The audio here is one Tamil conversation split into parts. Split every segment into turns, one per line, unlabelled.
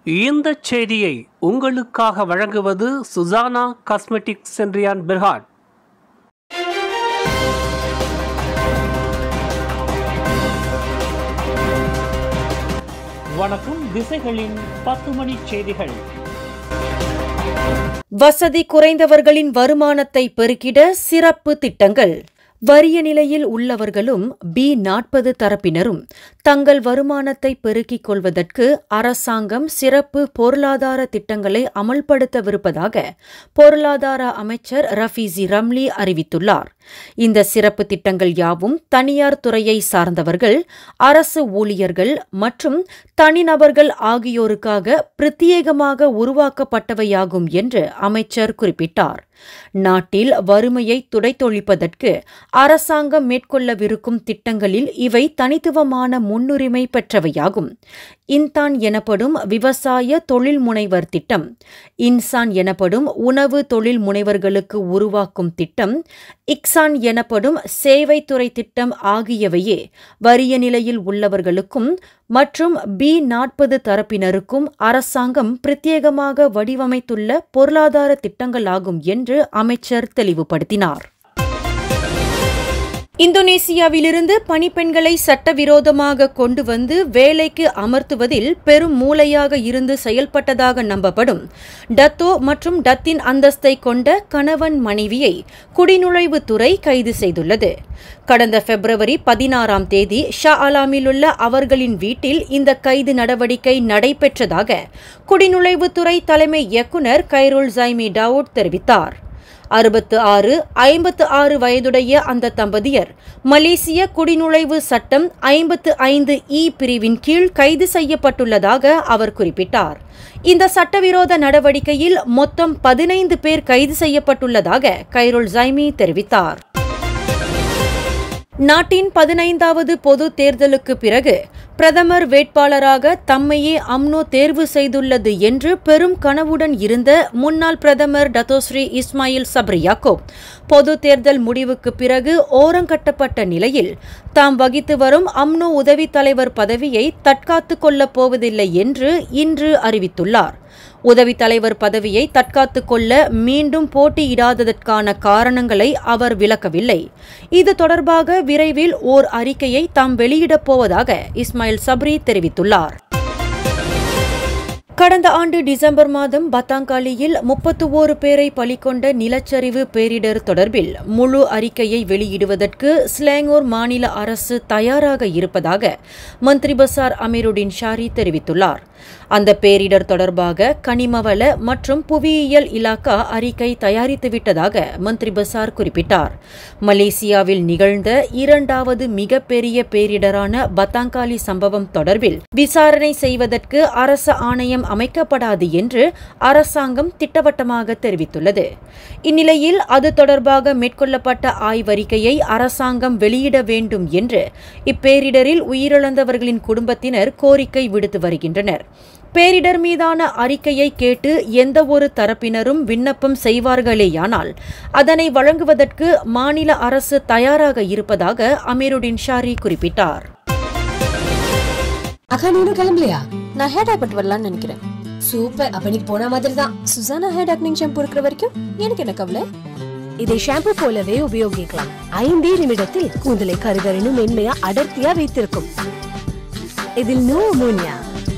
இந்த செய்தியை உங்களுக்காக வழங்குவது சுசானா காஸ்மெட்டிக்ஸ் சென்றியான் பெர்ஹாட் வணக்கம் திசைகளின் பத்து மணி செய்திகள்
வசதி குறைந்தவர்களின் வருமானத்தை பெருக்கிட சிறப்பு திட்டங்கள் வறிய நிலையில் உள்ளவர்களும் பி நாற்பது தரப்பினரும் தங்கள் வருமானத்தை பெருக்கிக் கொள்வதற்கு அரசாங்கம் சிறப்பு பொருளாதார திட்டங்களை அமல்படுத்தவிருப்பதாக பொருளாதார அமைச்சர் ரஃபீசி ரம்லி அறிவித்துள்ளார் இந்த சிறப்பு திட்டங்கள் யாவும் தனியார் துறையை சார்ந்தவர்கள் அரசு ஊழியர்கள் மற்றும் தனிநபர்கள் ஆகியோருக்காக பிரத்யேகமாக உருவாக்கப்பட்டவையாகும் என்று அமைச்சர் குறிப்பிட்டார் நாட்டில் வறுமையை துடைத்தொழிப்பதற்கு அரசாங்கம் மேற்கொள்ளவிருக்கும் திட்டங்களில் இவை தனித்துவமான முன்னுரிமை பெற்றவையாகும் இன்தான் எனப்படும் விவசாய தொழில் முனைவர் திட்டம் இன்சான் எனப்படும் உணவு தொழில் முனைவர்களுக்கு உருவாக்கும் திட்டம் இக்சான் எனப்படும் சேவைத்துறை திட்டம் ஆகியவையே வறிய நிலையில் உள்ளவர்களுக்கும் மற்றும் பி நாற்பது தரப்பினருக்கும் அரசாங்கம் பிரத்யேகமாக வடிவமைத்துள்ள பொருளாதார திட்டங்களாகும் என்று அமைச்சர் தெளிவுபடுத்தினார் இந்தோனேசியாவிலிருந்து பணிப்பெண்களை சட்டவிரோதமாக கொண்டு வந்து வேலைக்கு அமர்த்துவதில் பெரும் மூளையாக இருந்து செயல்பட்டதாக நம்பப்படும் டத்தோ மற்றும் டத்தின் அந்தஸ்தை கொண்ட கணவன் மனைவியை குடிநுழைவுத்துறை கைது செய்துள்ளது கடந்த பிப்ரவரி பதினாறாம் தேதி ஷா அலாமிலுள்ள அவர்களின் வீட்டில் இந்த கைது நடவடிக்கை நடைபெற்றதாக குடிநுழைவுத்துறை தலைமை இயக்குநர் கைருல் ஜைமி டாவூட் தெரிவித்தார் அறுபத்து ஆறு ஐம்பத்து ஆறு வயதுடைய அந்த தம்பதியர் மலேசிய குடிநுழைவு சட்டம் ஐம்பத்து ஐந்து இ பிரிவின் கீழ் கைது செய்யப்பட்டுள்ளதாக அவர் குறிப்பிட்டார் இந்த சட்டவிரோத நடவடிக்கையில் மொத்தம் பதினைந்து பேர் கைது செய்யப்பட்டுள்ளதாக கைருல் ஜைமி தெரிவித்தார் நாட்டின் பதினைந்தாவது பொது தேர்தலுக்கு பிறகு பிரதமர் வேட்பாளராக தம்மையே அம்னோ தேர்வு செய்துள்ளது என்று பெரும் கனவுடன் இருந்த முன்னாள் பிரதமர் டத்தோஸ்ரீ இஸ்மாயில் சப்ரி யாக்கோப் பொது தேர்தல் முடிவுக்கு பிறகு ஓரங்கட்டப்பட்ட நிலையில் தாம் வகித்து வரும் அம்னோ உதவித் தலைவர் பதவியை தற்காத்துக் கொள்ளப் போவதில்லை என்று இன்று அறிவித்துள்ளார் உதவித் தலைவர் பதவியை தற்காத்துக் கொள்ள மீண்டும் போட்டியிடாததற்கான காரணங்களை அவர் விளக்கவில்லை இது தொடர்பாக விரைவில் ஓர் அறிக்கையை தாம் வெளியிடப் போவதாக இஸ்மாயில் சப்ரி தெரிவித்துள்ளார் கடந்த ஆண்டு டிசம்பர் மாதம் பத்தாங்காலியில் முப்பத்து ஓரு பேரை பலிகொண்ட நிலச்சரிவு பேரிடர் தொடர்பில் முழு அறிக்கையை வெளியிடுவதற்கு ஸ்லாங்கூர் மாநில அரசு தயாராக இருப்பதாக மந்திரி பசார் அமீருடின் ஷாரி தெரிவித்துள்ளார் அந்த பேரிடர் தொடர்பாக கனிமவள மற்றும் புவியியல் இலாக்கா அறிக்கை தயாரித்துவிட்டதாக மந்திரி பசார் குறிப்பிட்டார் மலேசியாவில் நிகழ்ந்த இரண்டாவது மிகப்பெரிய பேரிடரான பத்தாங்காலி சம்பவம் தொடர்பில் விசாரணை செய்வதற்கு அரச ஆணையம் அமைக்கப்படாது என்று அரசாங்கம் திட்டவட்டமாக தெரிவித்துள்ளது இந்நிலையில் அது தொடர்பாக மேற்கொள்ளப்பட்ட ஆய்வறிக்கையை அரசாங்கம் வெளியிட வேண்டும் என்று இப்பேரிடரில் உயிரிழந்தவர்களின் குடும்பத்தினர் கோரிக்கை விடுத்து வருகின்றனர் பேரிடர் மீதான அறிக்கையை கேட்டு எந்தவொரு தரப்பினரும் விண்ணப்பம் செய்வார்களேயானால் அதனை வழங்குவதற்கு மாநில அரசு தயாராக இருப்பதாக அமீருடின் ஷாரி குறிப்பிட்டார்
அக்கா நீ இன்னும் கிளம்பலையா
நான் ஹேர் டாக் பண்ணிட்டு வரலாம்னு நினைக்கிறேன்
சூப்பர் அப்ப நீ போன மாதிரி தான்
சுசானா ஹேர் டாக்னிங் ஷாம்பு இருக்கிற வரைக்கும் எனக்கு என்ன கவலை
இதை ஷாம்பு போலவே உபயோகிக்கலாம் ஐந்தே நிமிடத்தில் கூந்தலை கருகருன்னு மென்மையா அடர்த்தியா வைத்திருக்கும் இதில் no ammonia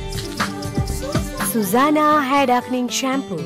Susana hair darkening shampoo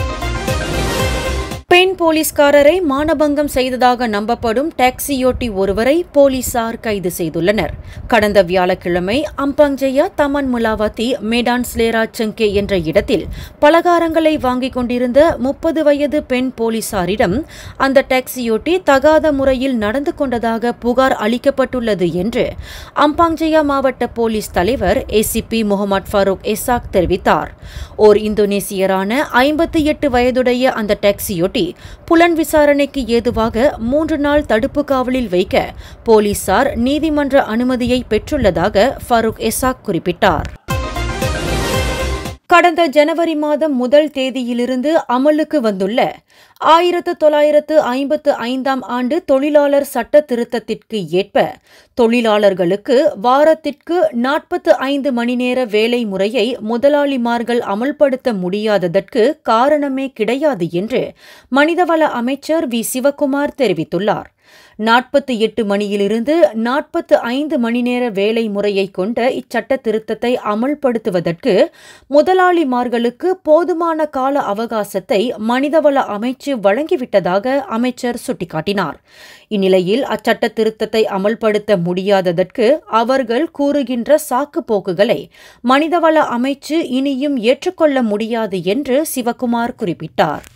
பெண் போலீஸ்காரரை மானபங்கம் செய்ததாக நம்பப்படும் டாக்ஸியோட்டி ஒருவரை போலீசார் கைது செய்துள்ளனர் கடந்த வியாழக்கிழமை அம்பங்ஜயா தமன் முலாவத்தி மேடான் ஸ்லேரா செங்கே என்ற இடத்தில் பலகாரங்களை வாங்கிக் கொண்டிருந்த முப்பது வயது பெண் போலீசாரிடம் அந்த டாக்ஸியோட்டி தகாத முறையில் நடந்து கொண்டதாக புகார் அளிக்கப்பட்டுள்ளது என்று அம்பாங்ஜயா மாவட்ட போலீஸ் தலைவர் ஏசிபி முகமது ஃபரூக் எசாக் தெரிவித்தார் ஓர் இந்தோனேசியரான ஐம்பத்தி எட்டு வயதுடைய அந்த டாக்ஸியோட்டி புலன் விசாரணைக்கு ஏதுவாக மூன்று நாள் தடுப்பு காவலில் வைக்க போலீசார் நீதிமன்ற அனுமதியை பெற்றுள்ளதாக ஃபரூக் எசாக் குறிப்பிட்டார் கடந்த ஜனவரி மாதம் முதல் தேதியிலிருந்து அமலுக்கு வந்துள்ள ஆயிரத்து தொள்ளாயிரத்து ஐம்பத்து ஐந்தாம் ஆண்டு தொழிலாளர் சட்ட திருத்தத்திற்கு ஏற்ப தொழிலாளர்களுக்கு வாரத்திற்கு நாற்பத்து ஐந்து மணி நேர வேலை முறையை முதலாளிமார்கள் அமல்படுத்த முடியாததற்கு காரணமே கிடையாது என்று மனிதவள அமைச்சர் வி சிவக்குமார் தெரிவித்துள்ளார் நாற்பத்தி எட்டு மணியிலிருந்து நாற்பத்து ஐந்து மணி நேர வேலை முறையை கொண்ட இச்சட்ட திருத்தத்தை அமல்படுத்துவதற்கு முதலாளிமார்களுக்கு போதுமான கால அவகாசத்தை மனிதவள அமைச்சு வழங்கிவிட்டதாக அமைச்சர் சுட்டிக்காட்டினார் இந்நிலையில் அச்சட்ட திருத்தத்தை அமல்படுத்த முடியாததற்கு அவர்கள் கூறுகின்ற சாக்கு போக்குகளை மனிதவள அமைச்சு இனியும் ஏற்றுக்கொள்ள முடியாது என்று சிவக்குமார் குறிப்பிட்டார்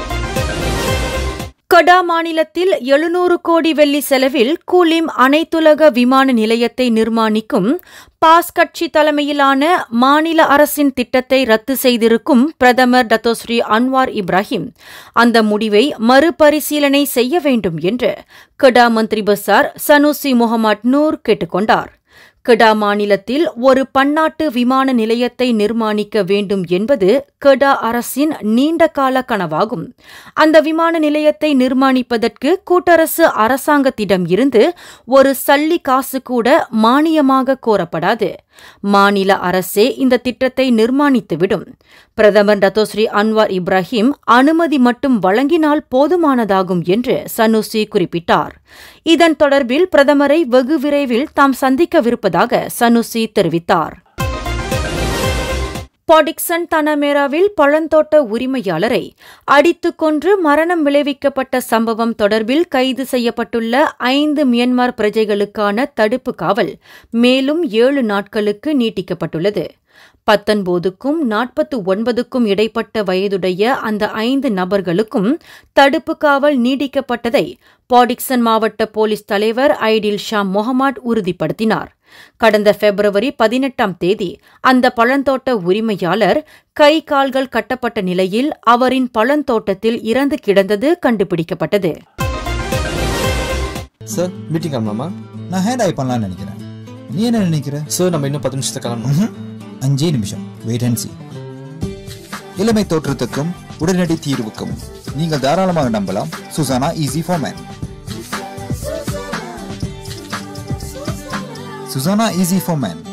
கடா மாநிலத்தில் எழுநூறு கோடி வெள்ளி செலவில் கூலிம் அனைத்துலக விமான நிலையத்தை நிர்மாணிக்கும் பாஸ் கட்சி தலைமையிலான மாநில அரசின் திட்டத்தை ரத்து செய்திருக்கும் பிரதமர் டத்தோஸ்ரீ அன்வார் இப்ராஹிம் அந்த முடிவை மறுபரிசீலனை செய்ய வேண்டும் என்று கடா மந்திரி பசார் சனூசி முகமது நூர் கேட்டுக்கொண்டார் கெடா மாநிலத்தில் ஒரு பன்னாட்டு விமான நிலையத்தை நிர்மாணிக்க வேண்டும் என்பது கெடா அரசின் நீண்டகால கனவாகும் அந்த விமான நிலையத்தை நிர்மாணிப்பதற்கு கூட்டரசு அரசாங்கத்திடம் இருந்து ஒரு சல்லி காசு கூட மானியமாக கோரப்படாது மாநில அரசே இந்த திட்டத்தை நிர்மாணித்துவிடும் பிரதமர் டத்தோஸ்ரீ அன்வார் இப்ராஹிம் அனுமதி மட்டும் வழங்கினால் போதுமானதாகும் என்று சனூசி குறிப்பிட்டார் இதன் தொடர்பில் பிரதமரை வெகு விரைவில் தாம் சந்திக்கவிருப்பதாக சனூசி தெரிவித்தார் பாடிக்சன் தனமேராவில் பழந்தோட்ட உரிமையாளரை அடித்துக் கொன்று மரணம் விளைவிக்கப்பட்ட சம்பவம் தொடர்பில் கைது செய்யப்பட்டுள்ள ஐந்து மியன்மார் பிரஜைகளுக்கான தடுப்பு காவல் மேலும் ஏழு நாட்களுக்கு நீட்டிக்கப்பட்டுள்ளது பத்தொன்பதுக்கும் நாற்பத்து ஒன்பதுக்கும் இடைப்பட்ட வயதுடைய அந்த ஐந்து நபர்களுக்கும் தடுப்பு காவல் நீடிக்கப்பட்டதை பாடிக்சன் மாவட்ட போலீஸ் தலைவர் ஐடில் ஷா முகமட் உறுதிப்படுத்தினார் கடந்த பிப்ரவரி பதினெட்டாம் தேதி அந்த பழந்தோட்ட உரிமையாளர் கை கால்கள் கட்டப்பட்ட நிலையில் அவரின் பழந்தோட்டத்தில் இறந்து கிடந்தது கண்டுபிடிக்கப்பட்டது
சார் மீட்டிங் கிளம்பலாமா
நான் ஹேண்ட் ஐ பண்ணலாம்னு நினைக்கிறேன் நீ என்ன நினைக்கிற
சார் நம்ம இன்னும் பத்து நிமிஷத்துக்கு கிளம்பணும்
ம்ஹும். அஞ்சே நிமிஷம் வெயிட் அண்ட் see இளமை தோற்றத்துக்கும் உடனடி தீர்வுக்கும் நீங்கள் தாராளமாக நம்பலாம் Susana easy for man Susana easy for man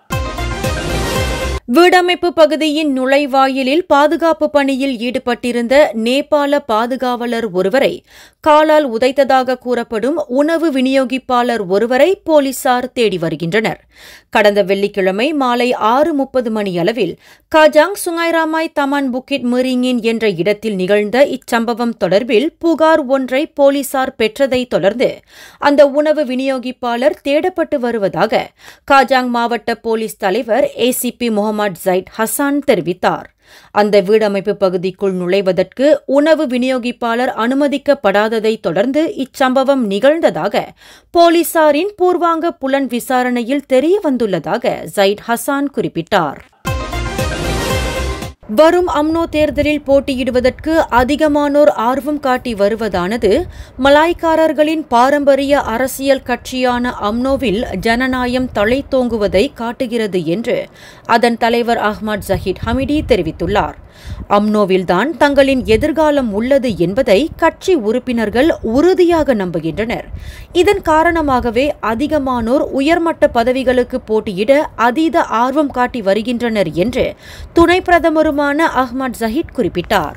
வீடமைப்பு பகுதியின் நுழைவாயிலில் பாதுகாப்பு பணியில் ஈடுபட்டிருந்த நேபாள பாதுகாவலர் ஒருவரை காலால் உதைத்ததாக கூறப்படும் உணவு விநியோகிப்பாளர் ஒருவரை போலீசார் தேடி வருகின்றனர் கடந்த வெள்ளிக்கிழமை மாலை ஆறு முப்பது மணியளவில் காஜாங் சுங்காய்ராமாய் தமான் புக்கிட் மிரிங்கின் என்ற இடத்தில் நிகழ்ந்த இச்சம்பவம் தொடர்பில் புகார் ஒன்றை போலீசார் பெற்றதைத் தொடர்ந்து அந்த உணவு விநியோகிப்பாளர் தேடப்பட்டு வருவதாக காஜாங் மாவட்ட போலீஸ் தலைவர் ஏசிபி முகமது ஜைட் ஹசான் தெரிவித்தார் அந்த வீடமைப்பு பகுதிக்குள் நுழைவதற்கு உணவு விநியோகிப்பாளர் அனுமதிக்கப்படாததைத் தொடர்ந்து இச்சம்பவம் நிகழ்ந்ததாக போலீசாரின் பூர்வாங்க புலன் விசாரணையில் தெரியவந்துள்ளதாக ஜைட் ஹசான் குறிப்பிட்டார் வரும் அம்னோ தேர்தலில் போட்டியிடுவதற்கு அதிகமானோர் ஆர்வம் காட்டி வருவதானது மலாய்க்காரர்களின் பாரம்பரிய அரசியல் கட்சியான அம்னோவில் ஜனநாயகம் தழைத்தோங்குவதை காட்டுகிறது என்று அதன் தலைவர் அஹ்மத் ஜஹீத் ஹமிடி தெரிவித்துள்ளார் அம்னோவில்தான் தங்களின் எதிர்காலம் உள்ளது என்பதை கட்சி உறுப்பினர்கள் உறுதியாக நம்புகின்றனர் இதன் காரணமாகவே அதிகமானோர் உயர்மட்ட பதவிகளுக்கு போட்டியிட அதீத ஆர்வம் காட்டி வருகின்றனர் என்று துணை பிரதமருமான அஹ்மத் ஜஹீத் குறிப்பிட்டார்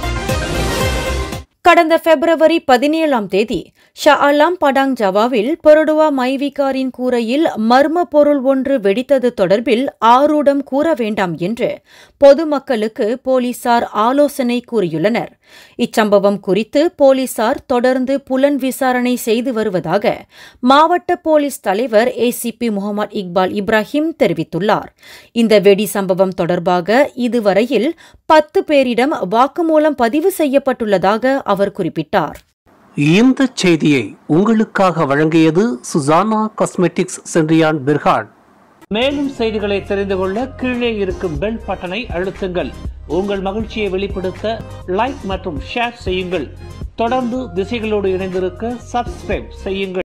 கடந்த பிப்ரவரி பதினேழாம் தேதி ஷா அலாம் படாங் ஜவாவில் பெருடுவா மைவிகாரின் கூரையில் மர்ம பொருள் ஒன்று வெடித்தது தொடர்பில் ஆரூடம் கூற வேண்டாம் என்று பொதுமக்களுக்கு போலீசார் ஆலோசனை கூறியுள்ளனர் இச்சம்பவம் குறித்து போலீசார் தொடர்ந்து புலன் விசாரணை செய்து வருவதாக மாவட்ட போலீஸ் தலைவர் ஏசிபி முகமது இக்பால் இப்ராஹிம் தெரிவித்துள்ளார் இந்த வெடி சம்பவம் தொடர்பாக இதுவரையில் பத்து பேரிடம் வாக்குமூலம் பதிவு செய்யப்பட்டுள்ளதாக அவர் குறிப்பிட்டார்
இந்த செய்தியை உங்களுக்காக வழங்கியது சுசானா காஸ்மெட்டிக்ஸ் சென்றியான் பிர்ஹாட் மேலும் செய்திகளை தெரிந்து கொள்ள கீழே இருக்கும் பெல் பட்டனை அழுத்துங்கள் உங்கள் மகிழ்ச்சியை வெளிப்படுத்த லைக் மற்றும் ஷேர் செய்யுங்கள் தொடர்ந்து திசைகளோடு இணைந்திருக்க சப்ஸ்கிரைப் செய்யுங்கள்